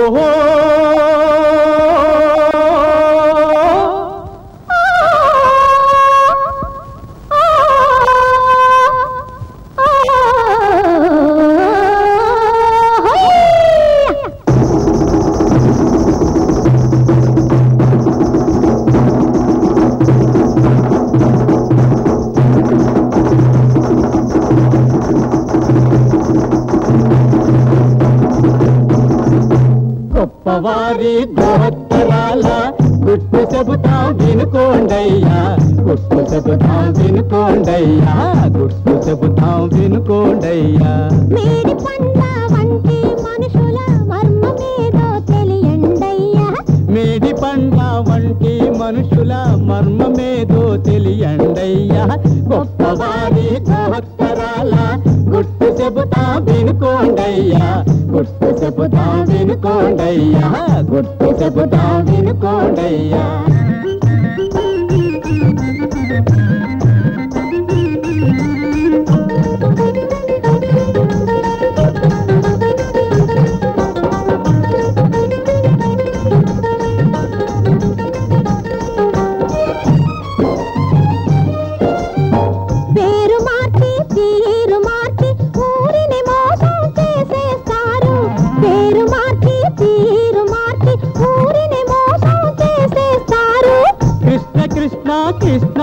ఓహో గొప్పవారి దోత్తరాల గుట్టు చెబుతాం వినుకోండయ్యా గుట్టు చెబుతాం వినుకోండయ్యా గుట్టు చెబుతాం వినుకోండయ్యా మేడి పండ్ల వంటి మనుషుల మర్మమేదో తెలియండయ్యా మేడి పండ్ల వంటి మనుషుల మర్మమేదో తెలియండయ్యా గొప్పవారి దోత్తరాల గుట్టు చెబుతా వినుకోండయ్యా గుట్టు చెబుతా వినుకోండయ్యా గుట్టు చెబుతా వినుకోండయ్యా పేరు మార్చి తీరు మార్చి ఊరిని మోసం చేసేస్తారు పేరు మార్చి తీరు మార్చి ఊరిని మోసం చేసేస్తారు కృష్ణ కృష్ణ కృష్ణ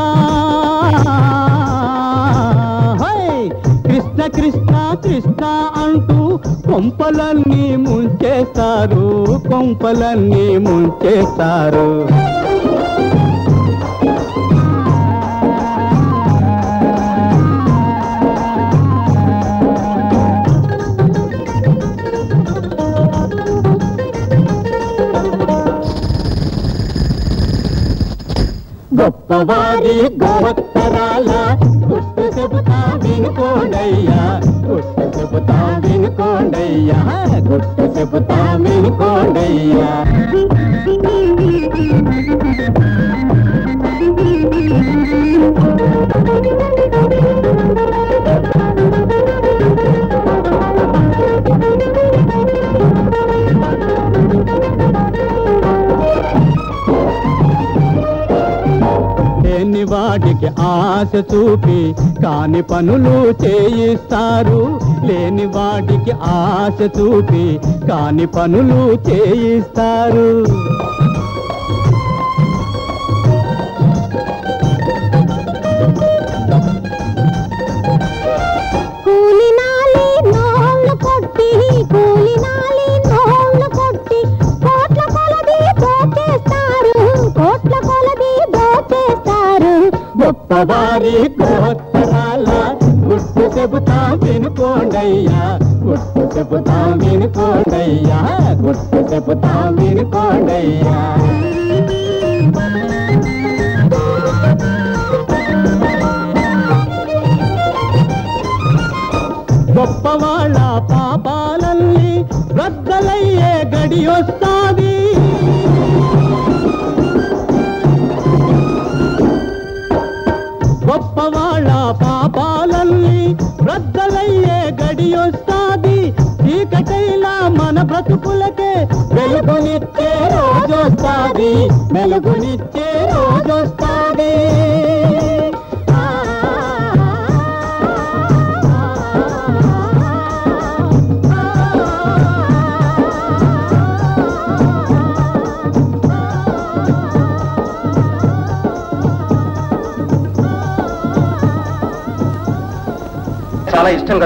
హై! కృష్ణ కృష్ణ కృష్ణ అంటూ కొంపలన్నీ ముంచేస్తారు కొంపలన్నీ ముంచేస్తారు గొప్పవారి గోవత్తరాల గుట్టు చెబుతా వినుకోండయ్యా గుట్టు చెబుతా వినుకోండయ్యా గుట్టు చెబుతా వినుకోండయ్యా లేని వాటికి ఆశ చూపి కాని పనులు చేయిస్తారు లేని వాటికి ఆశ చూపి కాని పనులు చేయిస్తారు కూలినాలి నోళ్ళు కొట్టి కూలినాలి నోళ్ళు కొట్టి కోట్ల కొలది దోచేస్తారు కోట్ల కొలది దోచేస్తారు గొప్పవారి గోత్తరాల గుట్టు చెబుతా వినుకోండయ్యా గుట్టు చెబుతా వినుకోండయ్యా గుట్టు చెబుతా వినుకోండయ్యా గొప్పవాళ్ళ పాపాలన్నీ రద్దలయ్యే గడియొస్తాది గొప్పవాళ్ళ పాపాలన్నీ రద్దలయ్యే గడియొస్తాది చీకటైన మన బ్రతుకులకే వెలుగునిచ్చే రోజొస్తాది వెలుగునిచ్చే రోజొస్తాది చాలా ఇష్టం